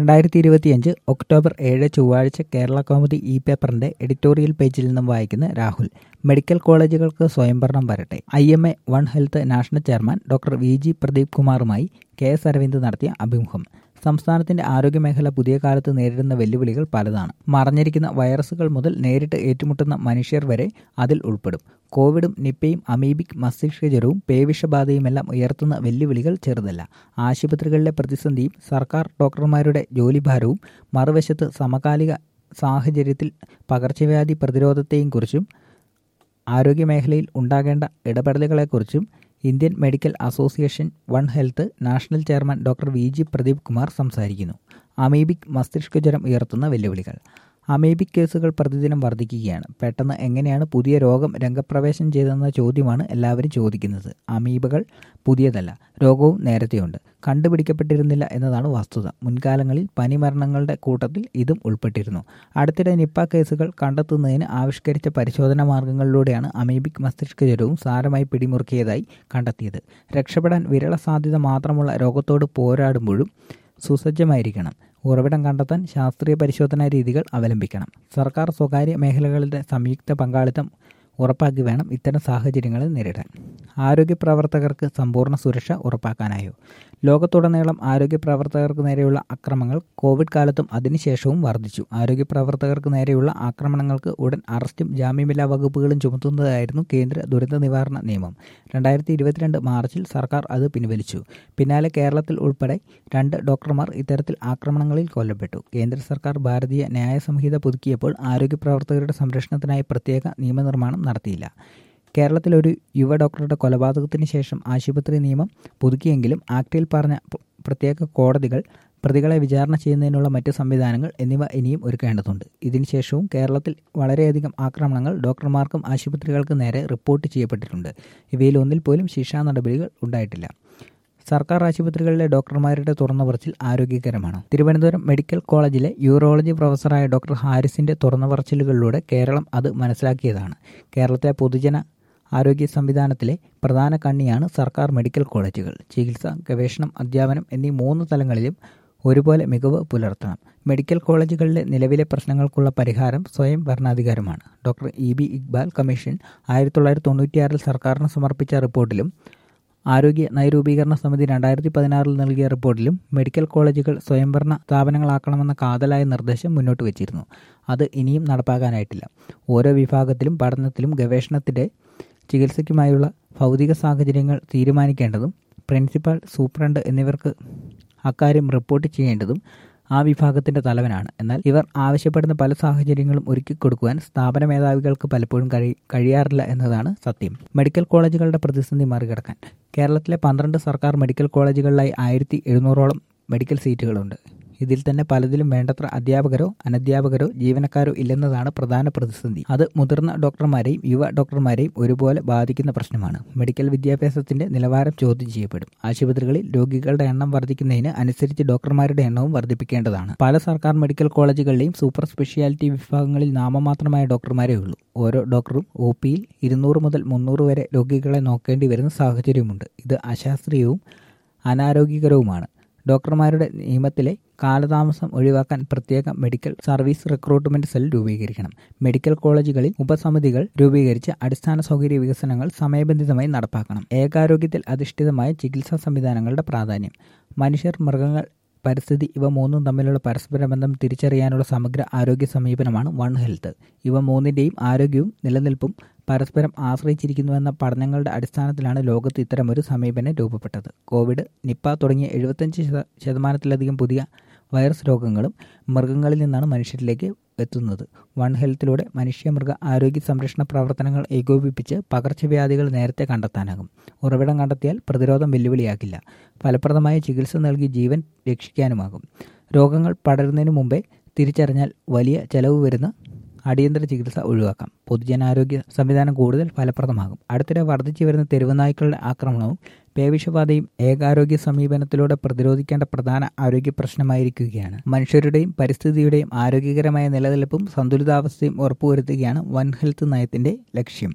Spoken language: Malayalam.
രണ്ടായിരത്തി ഇരുപത്തിയഞ്ച് ഒക്ടോബർ ഏഴ് ചൊവ്വാഴ്ച കേരള കൗമുദി ഇ പേപ്പറിന്റെ എഡിറ്റോറിയൽ പേജിൽ നിന്നും വായിക്കുന്ന രാഹുൽ മെഡിക്കൽ കോളേജുകൾക്ക് സ്വയംഭരണം വരട്ടെ I M A one health national chairman doctor V G Pradeep കുമാറുമായി കെ എസ് അരവിന്ദ് നടത്തിയ അഭിമുഖം സംസ്ഥാനത്തിന്റെ ആരോഗ്യമേഖല പുതിയ കാലത്ത് നേരിടുന്ന വെല്ലുവിളികൾ പലതാണ് മറഞ്ഞിരിക്കുന്ന വൈറസുകൾ മുതൽ നേരിട്ട് ഏറ്റുമുട്ടുന്ന മനുഷ്യർ വരെ അതിൽ ഉൾപ്പെടും കോവിഡും നിപ്പയും അമീബിക് മസ്തിഷ്കജ്വരവും പേവിഷബാധയുമെല്ലാം ഉയർത്തുന്ന വെല്ലുവിളികൾ ചെറുതല്ല ആശുപത്രികളിലെ പ്രതിസന്ധിയും സർക്കാർ ഡോക്ടർമാരുടെ ജോലിഭാരവും മറുവശത്ത് സമകാലിക സാഹചര്യത്തിൽ പകർച്ചവ്യാധി പ്രതിരോധത്തെയും കുറിച്ചും ആരോഗ്യമേഖലയിൽ ഉണ്ടാകേണ്ട ഇടപെടലുകളെക്കുറിച്ചും Indian medical association one health national chairman doctor V G Pradeep Kumar സംസാരിക്കുന്നു അമീബിക് മസ്തിഷ്കജ്വരം ഉയർത്തുന്ന വെല്ലുവിളികൾ അമീബിക് കേസുകൾ പ്രതിദിനം വർദ്ധിക്കുകയാണ് പെട്ടെന്ന് എങ്ങനെയാണ് പുതിയ രോഗം രംഗപ്രവേശം ചെയ്തതെന്ന ചോദ്യമാണ് എല്ലാവരും ചോദിക്കുന്നത് അമീബകൾ പുതിയതല്ല രോഗവും നേരത്തെയുണ്ട് കണ്ടുപിടിക്കപ്പെട്ടിരുന്നില്ല എന്നതാണ് വസ്തുത മുൻകാലങ്ങളിൽ പനിമരണങ്ങളുടെ കൂട്ടത്തിൽ ഇതും ഉൾപ്പെട്ടിരുന്നു അടുത്തിടെ നിപ്പ കേസുകൾ കണ്ടെത്തുന്നതിന് ആവിഷ്കരിച്ച പരിശോധനാ മാർഗങ്ങളിലൂടെയാണ് അമീബിക് മസ്തിഷ്കജ്വരവും സാരമായി പിടിമുറുക്കിയതായി കണ്ടെത്തിയത് രക്ഷപ്പെടാൻ വിരള സാധ്യത മാത്രമുള്ള രോഗത്തോട് പോരാടുമ്പോഴും സുസജ്ജമായിരിക്കണം ഉറവിടം കണ്ടെത്താൻ ശാസ്ത്രീയ പരിശോധനാ രീതികൾ അവലംബിക്കണം സർക്കാർ സ്വകാര്യ മേഖലകളുടെ സംയുക്ത പങ്കാളിത്തം ഉറപ്പാക്കി വേണം ഇത്തരം സാഹചര്യങ്ങളെ നേരിടാൻ ആരോഗ്യ പ്രവർത്തകർക്ക് സമ്പൂർണ്ണ സുരക്ഷ ഉറപ്പാക്കാനായോ ലോകത്തുടനീളം ആരോഗ്യ പ്രവർത്തകർക്ക് നേരെയുള്ള അക്രമങ്ങൾ കോവിഡ് കാലത്തും അതിനുശേഷവും വർദ്ധിച്ചു ആരോഗ്യ പ്രവർത്തകർക്ക് നേരെയുള്ള ആക്രമണങ്ങൾക്ക് ഉടൻ അറസ്റ്റും ജാമ്യമില്ലാ വകുപ്പുകളും ചുമത്തുന്നതായിരുന്നു കേന്ദ്ര ദുരന്ത നിവാരണ നിയമം രണ്ടായിരത്തി ഇരുപത്തിരണ്ട് മാർച്ചിൽ സർക്കാർ അത് പിൻവലിച്ചു പിന്നാലെ കേരളത്തിൽ ഉൾപ്പെടെ രണ്ട് ഡോക്ടർമാർ ഇത്തരത്തിൽ ആക്രമണങ്ങളിൽ കൊല്ലപ്പെട്ടു കേന്ദ്ര സർക്കാർ ഭാരതീയ ന്യായ സംഹിത പുതുക്കിയപ്പോൾ ആരോഗ്യ പ്രവർത്തകരുടെ സംരക്ഷണത്തിനായി പ്രത്യേക നിയമനിർമ്മാണം നടത്തിയില്ല കേരളത്തിൽ ഒരു യുവ ഡോക്ടറുടെ കൊലപാതകത്തിന് ശേഷം ആശുപത്രി നിയമം പുതുക്കിയെങ്കിലും ആക്ടിൽ പറഞ്ഞ പ്രത്യേക കോടതികൾ പ്രതികളെ വിചാരണ ചെയ്യുന്നതിനുള്ള മറ്റ് സംവിധാനങ്ങൾ എന്നിവ ഇനിയും ഒരുക്കേണ്ടതുണ്ട് ഇതിനുശേഷവും കേരളത്തിൽ വളരെയധികം ആക്രമണങ്ങൾ ഡോക്ടർമാർക്കും ആശുപത്രികൾക്ക് നേരെ റിപ്പോർട്ട് ചെയ്യപ്പെട്ടിട്ടുണ്ട് ഇവയിൽ ഒന്നിൽ പോലും ശിക്ഷാ നടപടികൾ ഉണ്ടായിട്ടില്ല സർക്കാർ ആശുപത്രികളിലെ ഡോക്ടർമാരുടെ തുറന്ന പറച്ചിൽ ആരോഗ്യകരമാണ് തിരുവനന്തപുരം മെഡിക്കൽ കോളേജിലെ യൂറോളജി പ്രൊഫസറായ ഡോക്ടർ ഹാരിസിന്റെ തുറന്ന പറച്ചിലുകളിലൂടെ കേരളം അത് മനസ്സിലാക്കിയതാണ് കേരളത്തിലെ പൊതുജന ആരോഗ്യ സംവിധാനത്തിലെ പ്രധാന കണ്ണിയാണ് സർക്കാർ മെഡിക്കൽ കോളേജുകൾ ചികിത്സ ഗവേഷണം അധ്യാപനം എന്നീ മൂന്ന് തലങ്ങളിലും ഒരുപോലെ മികവ് പുലർത്തണം മെഡിക്കൽ കോളേജുകളിലെ നിലവിലെ പ്രശ്നങ്ങൾക്കുള്ള പരിഹാരം സ്വയം ഭരണാധികാരമാണ് doctor E B Iqbal commission ആയിരത്തി തൊള്ളായിരത്തി തൊണ്ണൂറ്റിയാറിൽ സർക്കാരിന് സമർപ്പിച്ച റിപ്പോർട്ടിലും ആരോഗ്യ നയരൂപീകരണ സമിതി രണ്ടായിരത്തി പതിനാറിൽ നൽകിയ റിപ്പോർട്ടിലും മെഡിക്കൽ കോളേജുകൾ സ്വയംഭരണ സ്ഥാപനങ്ങളാക്കണമെന്ന കാതലായ നിർദ്ദേശം മുന്നോട്ട് വച്ചിരുന്നു അത് ഇനിയും നടപ്പാക്കാനായിട്ടില്ല ഓരോ വിഭാഗത്തിലും പഠനത്തിലും ഗവേഷണത്തിന്റെ ചികിത്സയ്ക്കുമായുള്ള ഭൗതിക സാഹചര്യങ്ങൾ തീരുമാനിക്കേണ്ടതും പ്രിൻസിപ്പൽ സൂപ്രണ്ട് എന്നിവർക്ക് അക്കാര്യം റിപ്പോർട്ട് ചെയ്യേണ്ടതും ആ വിഭാഗത്തിന്റെ തലവനാണ് എന്നാൽ ഇവർ ആവശ്യപ്പെടുന്ന പല സാഹചര്യങ്ങളും ഒരുക്കി കൊടുക്കുവാൻ സ്ഥാപന മേധാവികൾക്ക് പലപ്പോഴും കഴി കഴിയാറില്ല എന്നതാണ് സത്യം മെഡിക്കൽ കോളേജുകളുടെ പ്രതിസന്ധി മറികടക്കാൻ കേരളത്തിലെ പന്ത്രണ്ട് സർക്കാർ മെഡിക്കൽ കോളേജുകളിലായി ആയിരത്തി എഴുന്നൂറോളം മെഡിക്കൽ സീറ്റുകളുണ്ട് ഇതിൽ തന്നെ പലതിലും വേണ്ടത്ര അധ്യാപകരോ അനധ്യാപകരോ ജീവനക്കാരോ ഇല്ലെന്നതാണ് പ്രധാന പ്രതിസന്ധി അത് മുതിർന്ന ഡോക്ടർമാരെയും യുവ ഡോക്ടർമാരെയും ഒരുപോലെ ബാധിക്കുന്ന പ്രശ്നമാണ് മെഡിക്കൽ വിദ്യാഭ്യാസത്തിന്റെ നിലവാരം ചോദ്യം ചെയ്യപ്പെടും ആശുപത്രികളിൽ രോഗികളുടെ എണ്ണം വർദ്ധിക്കുന്നതിന് അനുസരിച്ച് ഡോക്ടർമാരുടെ എണ്ണവും വർദ്ധിപ്പിക്കേണ്ടതാണ് പല സർക്കാർ മെഡിക്കൽ കോളേജുകളിലെയും സൂപ്പർ സ്പെഷ്യാലിറ്റി വിഭാഗങ്ങളിൽ നാമമാത്രമായ ഡോക്ടർമാരേ ഉള്ളൂ ഓരോ ഡോക്ടറും ഒ പിയിൽ ഇരുന്നൂറ് മുതൽ മുന്നൂറ് വരെ രോഗികളെ നോക്കേണ്ടി വരുന്ന സാഹചര്യമുണ്ട് ഇത് അശാസ്ത്രീയവും അനാരോഗ്യകരവുമാണ് ഡോക്ടർമാരുടെ നിയമത്തിലെ കാലതാമസം ഒഴിവാക്കാൻ പ്രത്യേക മെഡിക്കൽ സർവീസ് റിക്രൂട്ട്മെന്റ് സെൽ രൂപീകരിക്കണം മെഡിക്കൽ കോളേജുകളിൽ ഉപസമിതികൾ രൂപീകരിച്ച് അടിസ്ഥാന സൗകര്യ വികസനങ്ങൾ സമയബന്ധിതമായി നടപ്പാക്കണം ഏകാരോഗ്യത്തിൽ അധിഷ്ഠിതമായ ചികിത്സാ സംവിധാനങ്ങളുടെ പ്രാധാന്യം മനുഷ്യർ മൃഗങ്ങൾ പരിസ്ഥിതി ഇവ മൂന്നും തമ്മിലുള്ള പരസ്പര ബന്ധം തിരിച്ചറിയാനുള്ള സമഗ്ര ആരോഗ്യ സമീപനമാണ് വൺ ഹെൽത്ത് ഇവ മൂന്നിന്റെയും ആരോഗ്യവും നിലനിൽപ്പും പരസ്പരം ആശ്രയിച്ചിരിക്കുന്നുവെന്ന പഠനങ്ങളുടെ അടിസ്ഥാനത്തിലാണ് ലോകത്ത് ഇത്തരമൊരു സമീപനം രൂപപ്പെട്ടത് കോവിഡ് നിപ്പ തുടങ്ങിയ എഴുപത്തഞ്ച് ശതമാനത്തിലധികം പുതിയ വൈറസ് രോഗങ്ങളും മൃഗങ്ങളിൽ നിന്നാണ് മനുഷ്യരിലേക്ക് എത്തുന്നത് വൺ ഹെൽത്തിലൂടെ മനുഷ്യ മൃഗ ആരോഗ്യ സംരക്ഷണ പ്രവർത്തനങ്ങൾ ഏകോപിപ്പിച്ച് പകർച്ചവ്യാധികൾ നേരത്തെ കണ്ടെത്താനാകും ഉറവിടം കണ്ടെത്തിയാൽ പ്രതിരോധം വെല്ലുവിളിയാക്കില്ല ഫലപ്രദമായ ചികിത്സ നൽകി ജീവൻ രക്ഷിക്കാനുമാകും രോഗങ്ങൾ പടരുന്നതിന് മുമ്പേ തിരിച്ചറിഞ്ഞാൽ വലിയ ചെലവ് വരുന്ന അടിയന്തര ചികിത്സ ഒഴിവാക്കാം പൊതുജനാരോഗ്യ സംവിധാനം കൂടുതൽ ഫലപ്രദമാകും അടുത്തിടെ വർദ്ധിച്ചു വരുന്ന തെരുവുനായ്ക്കളുടെ ആക്രമണവും പേവിഷബാധയും ഏകാരോഗ്യ സമീപനത്തിലൂടെ പ്രതിരോധിക്കേണ്ട പ്രധാന ആരോഗ്യ പ്രശ്നമായിരിക്കുകയാണ് മനുഷ്യരുടെയും പരിസ്ഥിതിയുടെയും ആരോഗ്യകരമായ നിലനിൽപ്പും സന്തുലിതാവസ്ഥയും ഉറപ്പുവരുത്തുകയാണ് വൺ ഹെൽത്ത് നയത്തിന്റെ ലക്ഷ്യം